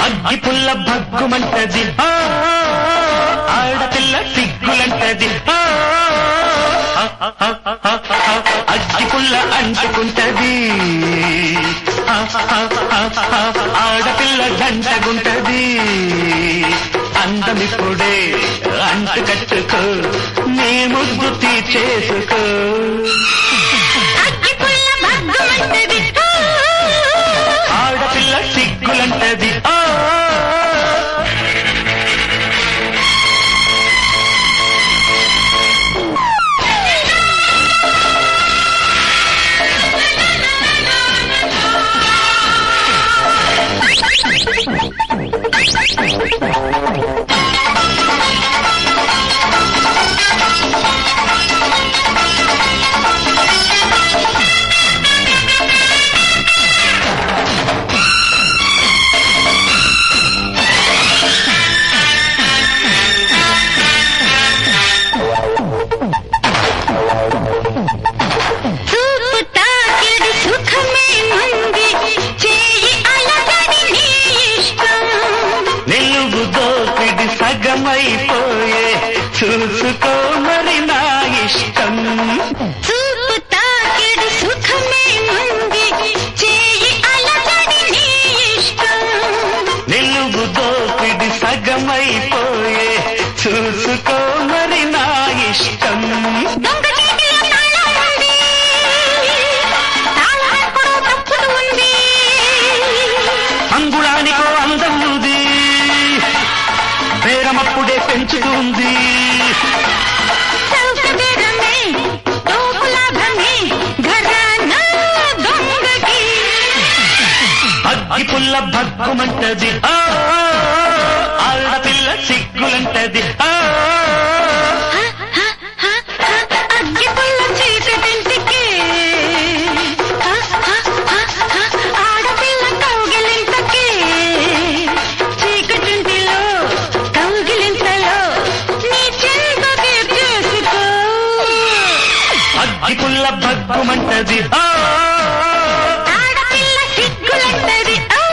అగ్గి పుల్ల భగ్గుమంటది ఆ, ఆడపిల్ల సిగ్గులంటది ఆ, అగ్గి పుల్ల అంటుకుంటది ఆ, ఆడపిల్ల గంటగుంటది అందమిప్పుడే అంటు కట్టుకో నీ ముద్దు తీర్చేసుకో అగ్గి పుల్ల భగ్గుమంటది ఆడపిల్ల సిగ్గులంటది ఆ చూపు తాకిడి సుఖమే ఉంది చేయి అలగని నీ ఇష్టం నిలువు దోపిడి సగమైపోయే చూసుకో మరి నా ఇష్టం చూపు తాకిడి సుఖమే ఉంది చేయి అలగని నీ ఇష్టం నిలువు దోపిడి సగమైపోయే చూసుకో మరి నా ఇష్టం దొంగ చేతిలో తాళం ఉంది తాళం కూడా తప్పుడు ఉంది అంగుళానికో అందం ఉంది బేరమప్పుడే పెంచుతుంది సౌకర్యమే తోపు లాభమే ఘరానా దొంగకి అగ్గి పుల్ల భగ్గుమంటది ఆ ఆడపిల్ల సిగ్గులంటది ఆ అగ్గి పుల్ల చీకటింటికి ఆడపిల్ల కౌగిలింతకి చీకటింటిలో కౌగిలింతలో నీ చెంతకి చేసుకో అగ్గి పుల్ల భగ్గుమంటది ఆ ఆడపిల్ల సిగ్గులంటది ఆ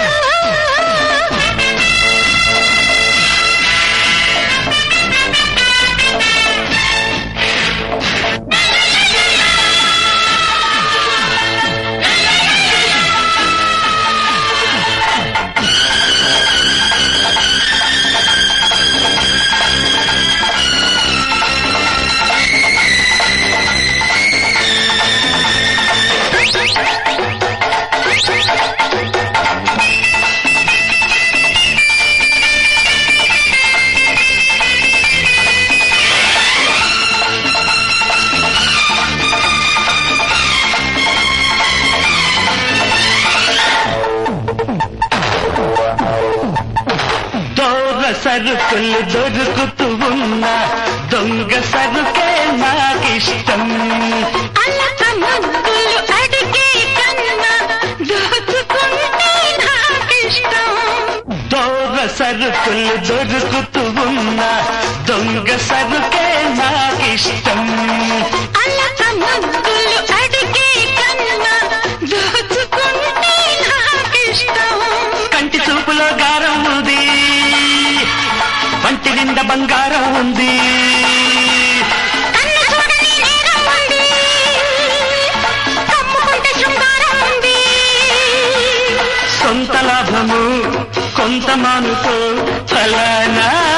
దొంగ సరుకులు దొరుకుతూ ఉన్న దొంగ సరుకే నాకిష్టం అలక ముద్దులు అడిగే కన్నా దోచుకుంటే నాకిష్టం దొంగ సరుకులు దొరుకుతూ ఉన్న దొంగ సరుకే నాకిష్టం అలక ముద్దులు అడిగే కన్నా దోచుకుంటే నాకిష్టం కంటి చూపులో గారం ఉంది వంటి నిండా బంగారం ఉంది కన్ను చూడని నేరం ఉంది కమ్ముకుంటే శృంగారం ఉంది సొంత లాభము కొంత మానుకో ఫలానా